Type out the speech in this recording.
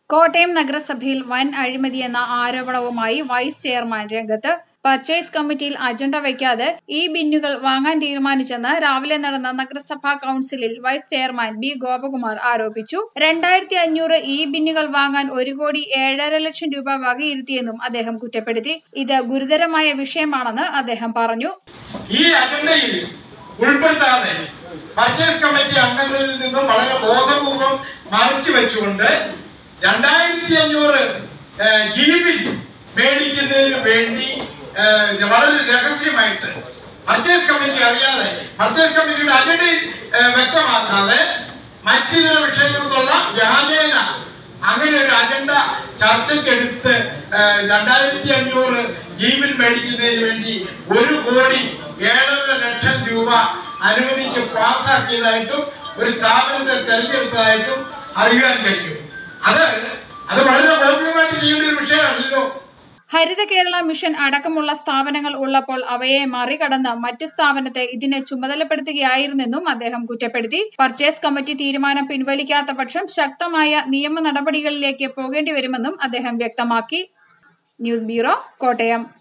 കോട്ടയം നഗരസഭയിൽ വൻ അഴിമതിയെന്ന ആരോപണവുമായി വൈസ് ചെയർമാൻ രംഗത്ത് പർച്ചേസ് കമ്മിറ്റിയിൽ അജണ്ട വയ്ക്കാതെ ഈ ബിന്നുകൾ വാങ്ങാൻ തീരുമാനിച്ചെന്ന് രാവിലെ നടന്ന നഗരസഭാ കൌൺസിലിൽ വൈസ് ചെയർമാൻ ബി ഗോപകുമാർ ആരോപിച്ചു രണ്ടായിരത്തി അഞ്ഞൂറ് ഈ ബിന്നുകൾ വാങ്ങാൻ ഒരു കോടി ഏഴര ലക്ഷം രൂപ വകയിരുത്തിയെന്നും അദ്ദേഹം കുറ്റപ്പെടുത്തി ഇത് ഗുരുതരമായ വിഷയമാണെന്ന് അദ്ദേഹം പറഞ്ഞു ഈ അജണ്ടയിൽ ഉൾപ്പെടുത്താതെ പർച്ചേസ് കമ്മിറ്റി അംഗങ്ങളിൽ നിന്നും വളരെ ബോധപൂർവം മറച്ചു വെച്ചുകൊണ്ട് രണ്ടായിരത്തി അഞ്ഞൂറ് ജി ബി മേടിക്കുന്നതിന് വേണ്ടി ഏഹ്, വളരെ രഹസ്യമായിട്ട് പർച്ചേസ് കമ്മിറ്റി അറിയാതെ പർച്ചേസ് കമ്മിറ്റിയുടെ അജണ്ടയിൽ ഏഹ്, വ്യക്തമാക്കാതെ മറ്റിതര വിഷയങ്ങളിൽ നിന്നുള്ള വ്യാജേന അങ്ങനെ ഒരു അജണ്ട ചർച്ചയ്ക്കെടുത്ത് ഏഹ്, രണ്ടായിരത്തി അഞ്ഞൂറ് ജീവൻ മേടിക്കുന്നതിന് വേണ്ടി ഒരു കോടി ഏഴര ലക്ഷം രൂപ അനുവദിച്ച് പാസ്സാക്കിയതായിട്ടും ഒരു സ്ഥാപനത്തെ തെരഞ്ഞെടുത്തതായിട്ടും അറിയാൻ കഴിയും അത് അത് വളരെ ഗോപ്യമായിട്ട് ചെയ്യേണ്ട ഒരു വിഷയമല്ലല്ലോ ഹരിത കേരള മിഷൻ അടക്കമുള്ള സ്ഥാപനങ്ങൾ ഉള്ളപ്പോൾ അവയെ മറികടന്ന് മറ്റ് സ്ഥാപനത്തെ ഇതിനെ ചുമതലപ്പെടുത്തുകയായിരുന്നെന്നും അദ്ദേഹം കുറ്റപ്പെടുത്തി പർച്ചേസ് കമ്മിറ്റി തീരുമാനം പിൻവലിക്കാത്ത പക്ഷം ശക്തമായ നിയമ നടപടികളിലേക്ക് പോകേണ്ടി വരുമെന്നും അദ്ദേഹം വ്യക്തമാക്കി ന്യൂസ് ബ്യൂറോ കോട്ടയം